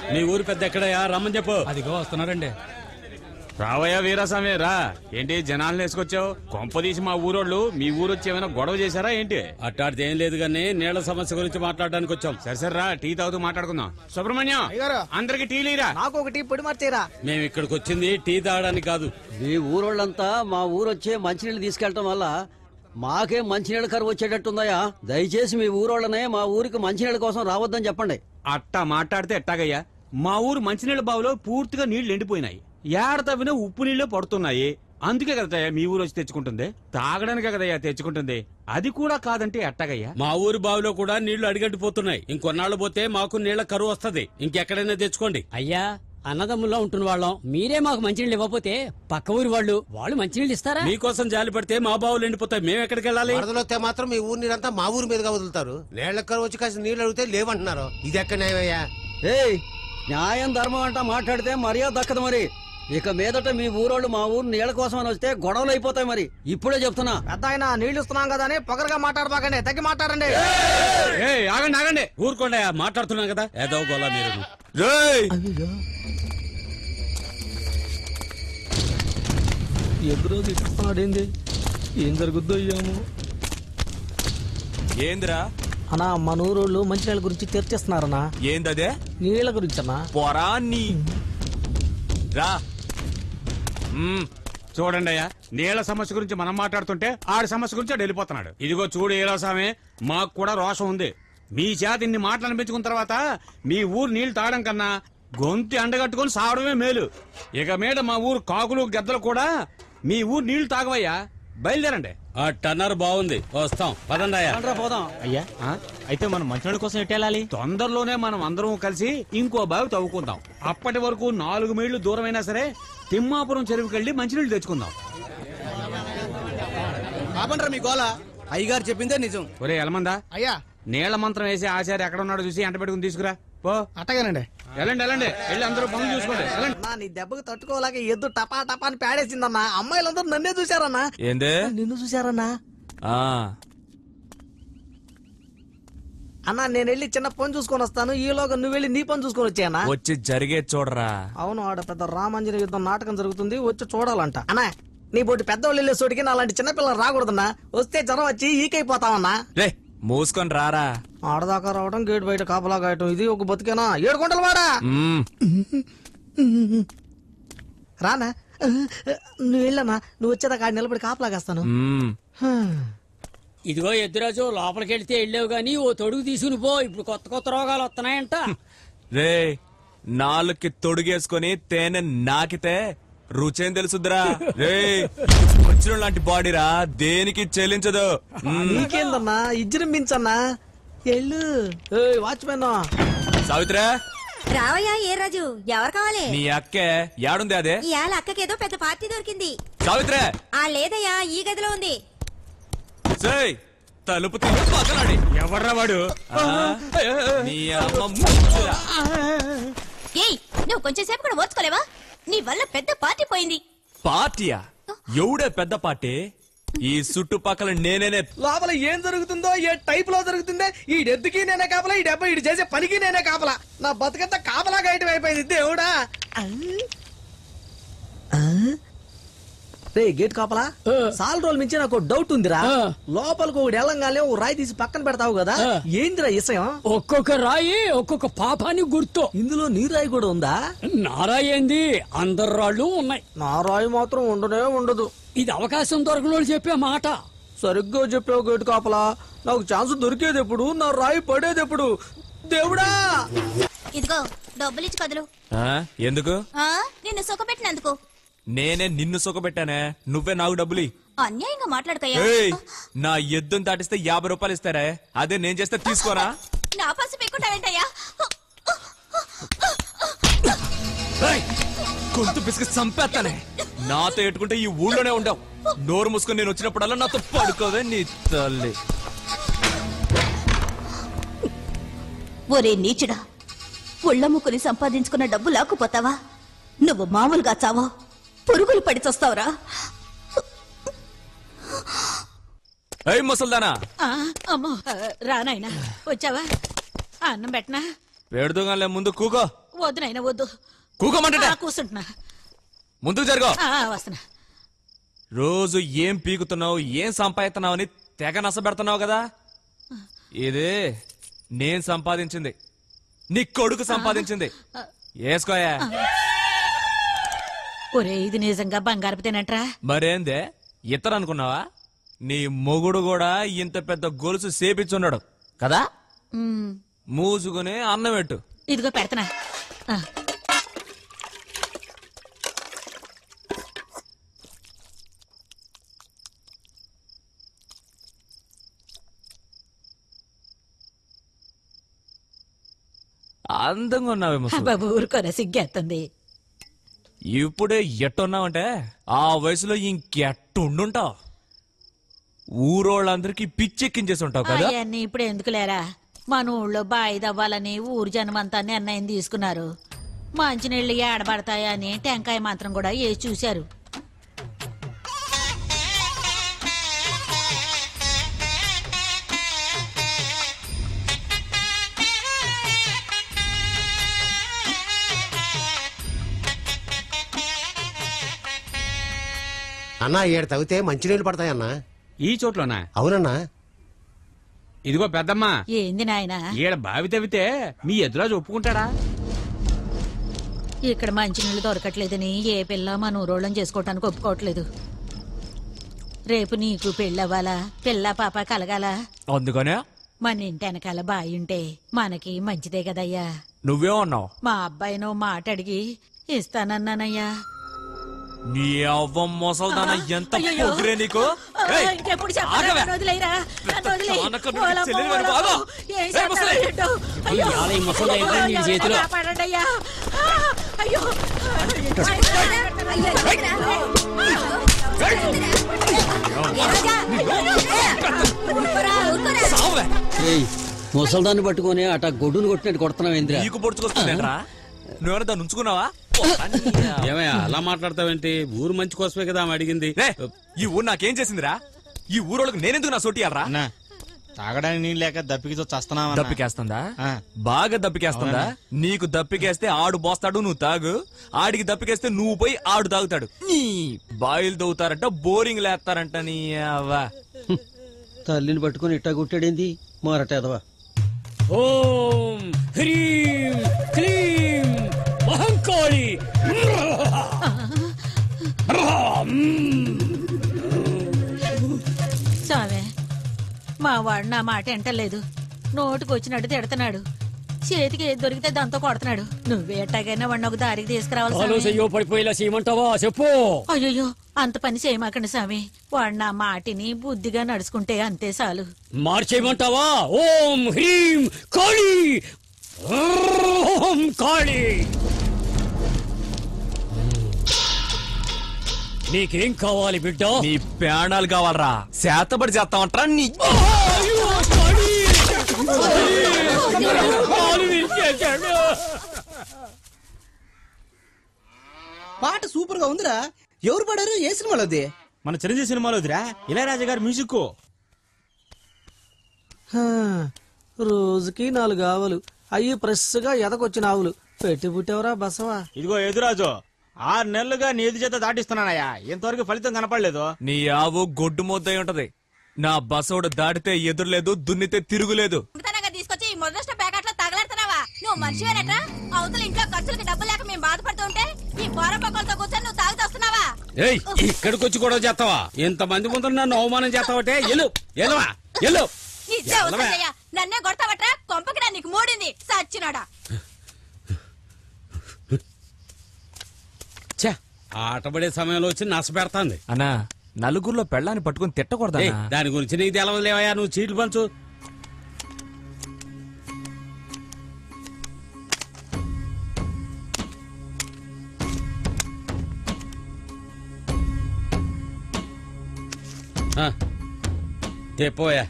మీ ఊరు పెద్ద ఎక్కడయా రమ్మని చెప్పు అదిగో వస్తున్నారండి రావయ్యా వీరాస్వామి రా ఏంటి జనాలను వేసుకొచ్చావు కొంపదీసి మా ఊరోళ్ళు మీ ఊరు వచ్చి ఏమైనా గొడవ చేశారా ఏంటి అట్టాడితే ఏం లేదు కానీ నీళ్ల సమస్య గురించి మాట్లాడడానికి వచ్చాం సరే సరే రా టీ తాగుతూ మాట్లాడుకుందాం సుబ్రహ్మణ్యం అందరికి టీ లేరా నాకు ఒకటి పొడి మార్చేరా మేము ఇక్కడికి వచ్చింది టీ తాగడానికి కాదు మీ ఊరోళ్ళంతా మా ఊరొచ్చే మంచినీళ్ళు తీసుకెళ్ళటం వల్ల మాకే మంచినీళ్ళ కరువు వచ్చేటట్టుందయ్యా దయచేసి మీ ఊరోళ్ళనే మా ఊరికి మంచినీళ్ళ కోసం రావద్దని చెప్పండి అట్టా మాట్లాడితే ఎట్టాగయ్యా మా ఊరు మంచినీళ్ళ బావిలో పూర్తిగా నీళ్లు ఎండిపోయినాయి ఏడ తవ్వినా ఉప్పు నీళ్లు పడుతున్నాయి అందుకే కదయ్యా మీ ఊరు వచ్చి తెచ్చుకుంటుంది తాగడానికే కదయ్యా తెచ్చుకుంటుంది అది కూడా కాదంటే ఎట్టాగయ్యా మా ఊరి బావిలో కూడా నీళ్లు అడిగట్టిపోతున్నాయి ఇంకొన్నాళ్ళు పోతే మాకు నీళ్ల కరువు వస్తది ఇంకెక్కడైనా తెచ్చుకోండి అయ్యా అన్నదమ్ముల్లో ఉంటున్న వాళ్ళం మీరే మాకు మంచినీళ్ళు ఇవ్వకపోతే పక్క ఊరి వాళ్ళు వాళ్ళు మంచినీళ్ళు ఇస్తారా మీకోసం జాలి పడితే మా బావులు ఎండిపోతాయి మేము ఎక్కడికి వెళ్ళాలి వరదలొస్తే మాత్రం మీ ఊరి నీరంతా మా ఊరి మీదుగా వదులుతారు నీళ్ళ కరువు వచ్చి కాసిన నీళ్ళు అడిగితే లేవంటున్నారు ఇది ఎక్కడ న్యాయమయ్యా ఏయ్ న్యాయం ధర్మం అంట మాట్లాడితే మర్యాద దక్కదు మరి ఇక మీదట మీ ఊరోళ్ళు మా ఊరు నీళ్ళ కోసం అని వస్తే గొడవలు అయిపోతాయి మరి ఇప్పుడే చెప్తున్నా పెద్ద ఆయన నీళ్లు ఇస్తున్నాం కదా అని పొగరగా మాట్లాడబాకండి తగ్గి మాట్లాడండి ఏయ్, ఆగండి ఆగండి ఊరుకోండి మాట్లాడుతున్నాం కదా ఏదో గోలా మీరు ఎదురు తిట్టుకున్నాడు ఏంది ఏం జరుగుద్దో అయ్యాము ఏందిరా అన్నా మన ఊరోళ్ళు మంచినీళ్ళ గురించి చర్చిస్తున్నారన్నా ఏందదే నీళ్ళ గురించి అన్నా పొరా నీ రా మ్మ్. చూడండి అయ్యా నీళ్ల సమస్య గురించి మనం మాట్లాడుతుంటే ఆడి సమస్య గురించి ఆడు వెళ్ళిపోతున్నాడు ఇదిగో చూడు ఏలోసామే మాకు కూడా రోషం ఉంది మీ చేత ఇన్ని మాటలు అనిపించుకున్న తర్వాత మీ ఊరు నీళ్లు తాగడం కన్నా గొంతు ఎండగట్టుకుని సావడమే మేలు ఇక మీద మా ఊరు కాకులు గద్దలు కూడా మీ ఊరు నీళ్లు తాగవయ్యా బయలుదేరండి ఆ టన్నర్ బాగుంది వస్తాం పదండాయా రండ్రా పోదాం అయ్యా అయితే మనం మంచినీళ్ళ కోసం ఎట్టేళ్ళాలి తొందరలోనే మనం అందరం కలిసి ఇంకో బావి తవ్వుకుందాం అప్పటి వరకు నాలుగు మైళ్ళు దూరమైనా సరే తిమ్మాపురం చెరువుకెళ్ళి మంచినీళ్ళు తెచ్చుకుందాం కాపండ్రా మీ గోల అయ్యగారు చెప్పిందే నిజం ఒరే ఎలమందా అయ్యా నీళ్ల మంత్రం వేసి ఆచార్య ఎక్కడ ఉన్నాడో చూసి ఎంట పెట్టుకుని తీసుకురా పో అట్టగానండి వెళ్ళండి వెళ్ళండి వెళ్ళి అందరూ పనులు చూసుకోండి వెళ్ళండి అన్నా నీ దెబ్బకు తట్టుకోలేక ఎద్దు టపా టపా అని పేడేసిందన్నా అమ్మాయిలందరూ నన్నే చూశారన్నా ఏందే నిన్ను చూశారన్నా ఆ అన్నా నేను వెళ్ళి చిన్న పని చూసుకొని వస్తాను ఈలోగా నువ్వు వెళ్ళి నీ పని చూసుకొని వచ్చాయన్నా వచ్చి జరిగే చూడరా అవును ఆడ పెద్ద రామాంజన యుద్ధం నాటకం జరుగుతుంది వచ్చి చూడాలంట అన్నా నీ బోటి పెద్దవాళ్ళు వెళ్ళే చోటికి నా అలాంటి చిన్నపిల్లలు రాకూడదన్నా వస్తే జ్వరం వచ్చి ఈకైపోతామన్నా రే మూసుకొని రారా ఆడదాకా రావడం గేట్ బయట కాపలా కాయటం ఇది ఒక బతికేనా ఏడు గుంటలు వాడా మ్మ్. రానా నువ్వు వెళ్ళనా నువ్వు వచ్చేదాకా ఆడ నిలబడి కాపలా కాస్తాను మ్మ్. ఇదిగో ఎద్దురాజు లోపలికి వెళ్తే వెళ్ళావు గానీ ఓ తొడుగు తీసుకుని పో ఇప్పుడు కొత్త కొత్త రోగాలు వస్తున్నాయంట రే నాలుగుకి తొడుగేసుకొని తేనె నాకితే రుచేం తెలుసుద్రా రే వచ్చిన లాంటి బాడీరా దేనికి చెల్లించదు మ్మ్. నీకేందన్నా ఇజ్జరింపించన్నా ఎల్లు వాచ్మెన్ సావిత్రా రావయ్యా ఏ రాజు ఎవరు కావాలి నీ అక్కే యాడుంది అదే ఇవాళ అక్కకేదో పెద్ద పార్టీ దొరికింది సావిత్రే ఆ లేదయ్యా ఈ గదిలో ఉంది సేయ్ తలుపు తీసి పక్కనాడి ఎవర్రా వాడు ఆ, నీ అమ్మ ముద్దురా. ఏయ్ నువ్వు కొంచెం సేపు కూడా ఓర్చుకోలేవా నీ వల్ల పెద్ద పార్టీ పోయింది పార్టీయా ఎవడే పెద్ద పార్టీ ఈ చుట్టుపక్కల నేనేనే లోపల ఏం జరుగుతుందో ఏ టైప్ లో జరుగుతుందో ఈ డెత్తుకి నేనే కాపలా ఈ డెబ్బ ఇటు చేసే పనికి నేనే కాపలా నా బతుకంతా కాపలా గాయటం అయిపోయింది దేవుడా రే గేట్ కాపలా సాల్ రోజుల మించి నాకు డౌట్ ఉందిరా లోపలికి ఒకటి వెళ్ళంగానే ఓ రాయి తీసి పక్కన పెడతావు కదా ఏందిరా ఇసయం ఒక్కొక్క రాయి ఒక్కొక్క పాపానికి గుర్తు ఇందులో నీ రాయి కూడా ఉందా నారాయేంది అందరు రాళ్ళు ఉన్నాయి నా రాయి మాత్రం ఉండనే ఉండదు ఇది అవకాశం దొరకలో చెప్పే మాట సరిగ్గా చెప్పావు గేటు కాపలా నాకు ఛాన్స్ దొరికేది ఎప్పుడు నా రాయి పడేది ఎప్పుడు దేవుడా ఇదిగో డబ్బులు ఇచ్చి కదులు ఆ, ఎందుకు ఆ, నిన్ను సుఖపెట్టినందుకు నేనే నిన్ను సుఖపెట్టానే నువ్వే నాకు డబ్బులి అన్యాయంగా మాట్లాడకయ్యా ఏయ్ నా ఎద్దును దాటిస్తే యాభై రూపాయలు ఇస్తారే అదే నేను చేస్తే తీసుకోరా నా పసి పెట్టుకుంటావేంటయ్యా ఏయ్, గొంతు పిసికి చంపేస్తానే నాతో ఎట్టుకుంటే ఈ ఊళ్ళోనే ఉండవు నోరు మూసుకొని నేను వచ్చినప్పుడల్లా నాతో పడుకోవే నీ తల్లి ఒరే నీచుడా ఉళ్ళమ్ముకుని సంపాదించుకున్న డబ్బు లాక్కుపోతావా నువ్వు మామూలుగా చావో పురుగులు పడి చస్తావురా ఏయ్ ముసల్దానా అమ్మో రానాయనా వచ్చావా అన్నం పెట్టనా పెడుతుంగానే ముందు కూకో వద్దు నాయన వద్దు కూకోమంటే ఆ, కూర్చుంటున్నా ముందుకు జరుగు ఆ, వస్తున్నా రోజు ఏం పీకుతున్నావు ఏం సంపాదిస్తున్నావు అని తెగ నసబెడుతున్నావు కదా ఇది నేను సంపాదించింది నీ కొడుకు సంపాదించింది వేసుకోయా ఒరే ఇది నిజంగా బంగారపు తినట్రా మరేందే ఇతరు అనుకున్నావా నీ మొగుడు కూడా ఇంత పెద్ద గొలుసు సేపిచ్చున్నాడు కదా మూసుకుని అన్నం పెట్టు ఇదిగో పెడతనా ఆ, అందంగా ఉన్నావేమో సు. బాబు ఊరుకోరా సిగ్గేస్తుంది ఇప్పుడే ఎట్టున్నావంటే ఆ వయసులో ఇంకెట్టుండుంటావు ఊరోళ్ళందరికీ పిచ్చెక్కించేసి ఉంటావు కదా అవన్నీ ఇప్పుడు ఎందుకు లేరా మన ఊళ్ళో బాయి దవ్వాలని ఊరు జనమంతా నిర్ణయం తీసుకున్నారు మంచినీళ్ళు ఏడబడతాయని టెంకాయ మాత్రం కూడా ఏ చూశారు అన్నా ఏడు తవ్వితే మంచినీళ్ళు పడతాయన్నా ఈ చోట్లోనా అవునన్నా ఇదిగో పెద్దమ్మా ఏంది నాయనా ఈడ బావి తవ్వితే మీ ఎదురాజు ఒప్పుకుంటాడా ఇక్కడ మంచినీళ్ళు దొరకట్లేదని ఏ పిల్ల మన ఊరోళ్ళని చేసుకోవటానికి ఒప్పుకోవట్లేదు రేపు నీకు పెళ్ళవ్వాలా పిల్ల పాప కలగాల అందుకనే మన ఇంటి వెనకాల బాయి ఉంటే మనకి మంచిదే కదయ్యా నువ్వే ఉన్నావు మా అబ్బాయినో మాట అడిగి ఇస్తానన్నానయ్యా నీ అవ్వ మొసల్దాన ఎంత అయ్యయ్యో. పొగిరే నీకు ఆ, ఏయ్, ఇంకెప్పుడు ఆగవే. చెప్పరా నన్ను వదిలేయరా నన్ను వదిలేయ్. చానకన్నుడికి ఓలమ్మో, చెల్లెలు వెనుక ఓలమ్మో. ఆగు. ఏం ఏయ్, చేస్తారో ముసలి. ఏంటో. అయ్యో. ఇవాళ ఈ ముసలి ఏంటో నీ ఎవరైనా చేతిలో? కాపాడండి అయ్యా. ఆ, అయ్యో సావే. ఏయ్ ముసల్దాన్ని పట్టుకొని అట గొడ్డును కొట్టినట్టు కొడుతున్నావు ఏంద్రా నీకు పొడుచుకొస్తుందేంట్రా నువ్వేమైనా దాన్ని ఉంచుకున్నావా ఏమయ్యా అలా మాట్లాడతావేంటి ఊరు మంచి కోసమే కదా ఆమె అడిగింది రే, ఈ ఊరు నాకేం చేసిందిరా ఈ ఊరోళ్ళకి నేనెందుకు నా సొట్టియాలరా అన్నా తాగడానికి నీళ్ళు లేక దప్పికితో చస్తున్నావా దప్పికేస్తుందా ఆ. బాగా దప్పికేస్తుందా నీకు దప్పికేస్తే ఆడు బోస్తాడు నువ్వు తాగు ఆడికి దప్పికేస్తే నువ్వు పోయి ఆడు తాగుతాడు నీ బాయిలు దవ్వుతారంట బోరింగ్ లేస్తారంట నీ అవ్వ. తల్లిని పట్టుకొని ఇట్టా కొట్టాడేంది మారటేదవా ఓం హ్రీం క్లీం మహంకాళి స్వామి మా వాడు నా మాట ఎంటలేదు నోటికి వచ్చినట్టు తిడుతున్నాడు చేతికి ఏది దొరికితే దాంతో కొడుతున్నాడు నువ్వే ఎట్టాగైనా వాడిని ఒక దారికి తీసుకురావాలి కాలు స్వామి. చెయ్యో పడిపోయేలా చేయమంటావా చెప్పు అయ్యో అంత పని చేయమాకండి స్వామి వాడు నా మాటిని బుద్ధిగా నడుచుకుంటే అంతే చాలు మార్చేయమంటావా ఓం హ్రీం కాళీ ఓం కాళీ నీకేం కావాలి బిడ్డ నీ ప్రాణాలు కావాలరా శాతపడి చేస్తామంటారా నీ అయ్యో, కాళీ! కాలు విరిచేశాడు. పాట సూపర్ గా ఉందిరా ఎవరు పడారు ఏ సినిమాలోది మన చిరంజీవి సినిమాలో వదిరా ఇళయరాజా గారి మ్యూజిక్ రోజుకి నాలుగు ఆవులు అయ్యి ఫ్రెష్ గా ఎదకొచ్చిన ఆవులు పెట్టి పుట్టేవరా బసవా ఇదిగో ఎదురాజు ఆరు నెలలుగా నీ ఎదు చేత దాటిస్తున్నానయ్యా ఇంతవరకు ఫలితం కనపడలేదు నీ ఆవు గొడ్డు ముద్దై ఉంటది నా బసోడు దాటితే ఎదురులేదు దున్నితే తిరుగులేదు దొంగతనంగా తీసుకొచ్చి ఈ మొదలష్ట ప్యాకెట్లో తగలెడుతున్నావా నువ్వు మనిషివేనట్రా అవతల ఇంట్లో ఖర్చులకి డబ్బు లేక మేము బాధపడుతూ ఉంటే ఈ పోర పక్కలతో కూర్చొని నువ్వు తాగుతూ వస్తున్నావా ఏయ్ ఇక్కడికి వచ్చి గొడవ చేస్తావా ఇంతమంది ముందు నన్ను అవమానం చేస్తావటే ఎల్లు ఎల్లువా ఎల్లు ఇచ్చే వస్తుందయ్యా నన్నే కొడతావట్రా కొంపకి నా నీకు మూడింది సచ్చినాడా ఛే ఆటపడే సమయంలో వచ్చి నస పెడతాంది అన్నా నలుగురిలో పెళ్ళాన్ని పట్టుకుని తిట్టకూడదా ఏయ్, దాని గురించి నీకు తెలవలేవయ్యా నువ్వు చీట్లు పంచు ఆ, తెప్పోయా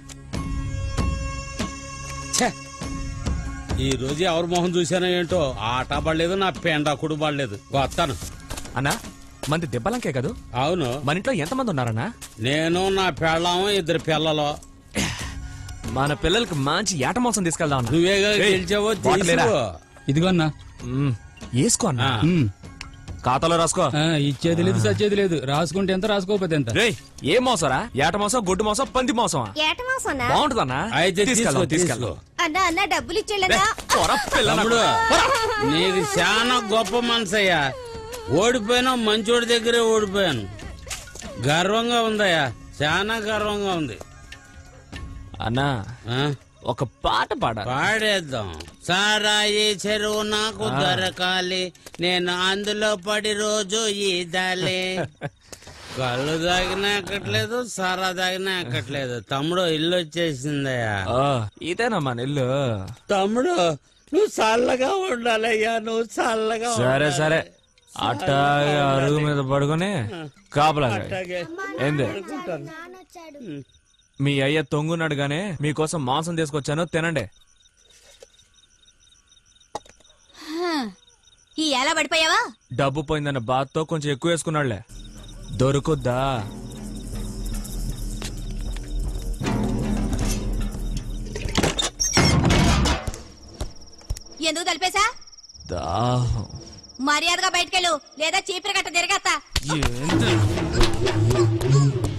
ఛే ఈ రోజు ఎవరి మొహం చూసానో ఏంటో ఆట పడలేదు నా పెండాకుడు పడలేదు వస్తాను అన్నా మంది దెబ్బలంకే కదూ అవును మన ఇంట్లో ఎంతమంది ఉన్నారన్నా నేను నా పెళ్ళాము ఇద్దరు పిల్లలు మన పిల్లలకి మంచి ఏట మోసం తీసుకెళ్దాం అన్నా. నువ్వేగా ఏయ్, గెలిచావో వాటర్ లేరా? తెలుసు ఇదిగో అన్నా మ్మ్. వేసుకో అన్న ఉమ్. ఖాతాలో రాసుకో ఆ, ఇచ్చేది లేదు సచ్చేది లేదు రాసుకుంటే ఎంత రాసుకోకపోతే ఎంత రేయ్ ఏం మోసరా ఏట మోసం గొడ్డు మోసం పంది మోసమా ఏట మాసన్నా బాగుంటుందన్నా అయితే తీసుకెళ్దాం తీసుకో, తీసుకెళ్దాం అన్న అన్న డబ్బులు ఇచ్చేళ్ళన్నా పొర పిల్ల నాకు. తమ్ముడు నీది చాలా గొప్ప మనసయ్యా ఓడిపోయినా మంచోడి దగ్గరే ఓడిపోయాను గర్వంగా ఉందయ్యా చాలా గర్వంగా ఉంది అన్నా ఆ? ఒక పాట పాడ పాడేద్దాం సారాయి చెరువు నాకు దొరకాలి నేను అందులో పడి రోజు ఈదాలి కళ్ళు తాగినా ఎక్కట్లేదు సారా తాగినా ఎక్కట్లేదు తమ్ముడు ఇల్లు వచ్చేసిందయ్యా ఆ, ఇదేనమ్మా నిల్లు తమ్ముడు నువ్వు చల్లగా ఉండాలయ్యా నువ్వు చల్లగా సరే ఉండాలి. సరే అట్టాగే అరుగు మీద పడుకొని కాపలా కాయి. అట్టాగే. ఏంది పడుకుంటాను. మీ అయ్య తొంగున్నాడు గానే మీకోసం మాంసం తీసుకొచ్చాను తినండి ఈ ఎలా పడిపోయావా డబ్బు పోయిందన్న బాధతో కొంచెం ఎక్కువ వేసుకున్నాడులే దొరుకుద్దా ఎందుకు తలిపేశా దాహం మర్యాదగా బయటకెళ్ళు లేదా చీపురు గట్ట తిరగత్తా ఏంది